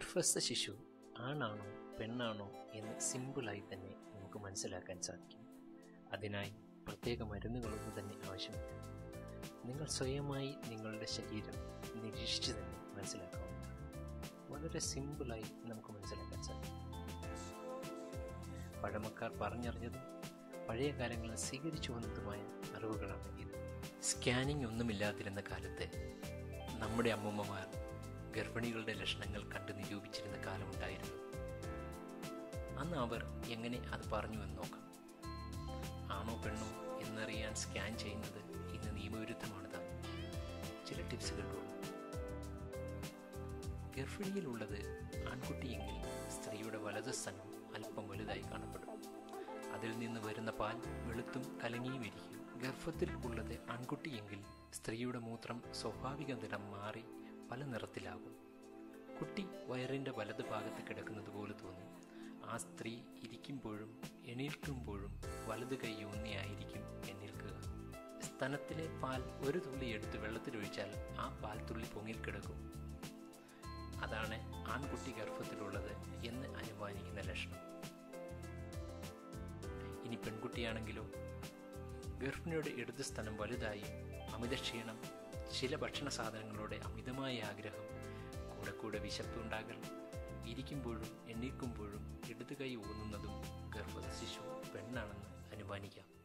ഗർഭസ്ഥ ശിശു ആണാണോ പെണ്ണാണോ എന്ന് സിമ്പിളായി തന്നെ നമുക്ക് മനസ്സിലാക്കാൻ സാധിക്കും അതിനായി പ്രത്യേക മരുന്നുകളൊന്നും തന്നെ ആവശ്യമില്ല നിങ്ങൾ സ്വയമായി നിങ്ങളുടെ ശരീരം നിരീക്ഷിച്ച് തന്നെ മനസ്സിലാക്കാവുന്നതാണ് വളരെ സിമ്പിളായി നമുക്ക് മനസ്സിലാക്കാൻ സാധിക്കും പഴമക്കാർ പറഞ്ഞറിഞ്ഞതും പഴയ കാലങ്ങളിൽ സ്വീകരിച്ചു വന്നതുമായ അറിവുകളാണ് ഇത് സ്കാനിംഗ് ഒന്നുമില്ലാതിരുന്ന കാലത്ത് നമ്മുടെ അമ്മൂമ്മമാർ ഗർഭിണികളുടെ ലക്ഷണങ്ങൾ കണ്ട് നിരൂപിച്ചിരുന്ന കാലമുണ്ടായിരുന്നു അന്ന് അവർ എങ്ങനെ അത് പറഞ്ഞു എന്ന് നോക്കാം ആണോ പെണ്ണോ എന്നറിയാൻ സ്കാൻ ചെയ്യുന്നത് ഇന്ന് നിയമവിരുദ്ധമാണ് താൻ ചില ടിപ്സ് കേട്ടോളൂ ഗർഭിണിയിലുള്ളത് ആൺകുട്ടിയെങ്കിൽ സ്ത്രീയുടെ വലത് സ്ഥാനം അല്പം വലുതായി കാണപ്പെടും അതിൽ നിന്ന് വരുന്ന പാൽ വെളുത്തും കലങ്ങിയും ഇരിക്കും ഗർഭത്തിൽ ഉള്ളത് ആൺകുട്ടിയെങ്കിൽ സ്ത്രീയുടെ മൂത്രം സ്വാഭാവിക നിറം മാറി പല നിറത്തിലാകും കുട്ടി വയറിൻ്റെ വലത് ഭാഗത്ത് കിടക്കുന്നത് പോലെ തോന്നും ആ സ്ത്രീ ഇരിക്കുമ്പോഴും എണീൽക്കുമ്പോഴും വലത് കൈ ഊന്നിയായിരിക്കും എണ്ണീൽക്കുക സ്തനത്തിലെ പാൽ ഒരു തുള്ളി എടുത്ത് വെള്ളത്തിലൊഴിച്ചാൽ ആ പാൽ തുള്ളി പൊങ്ങിക്കിടക്കും അതാണ് ആൺകുട്ടി ഗർഭത്തിലുള്ളത് എന്ന് അനുമാനിക്കുന്ന ലക്ഷണം ഇനി പെൺകുട്ടിയാണെങ്കിലോ ഗർഭിണിയുടെ ഇടത് സ്ഥലം വലുതായി അമിത ക്ഷീണം ചില ഭക്ഷണ സാധനങ്ങളുടെ അമിതമായ ആഗ്രഹം കൂടെ കൂടെ വിശപ്പ് ഉണ്ടാകൽ ഇരിക്കുമ്പോഴും എണ്ണീക്കുമ്പോഴും ഇടത് കൈ ഊന്നുന്നതും ഗർഭസ്ഥ ശിശു പെണ്ണാണെന്ന് അനുമാനിക്കാം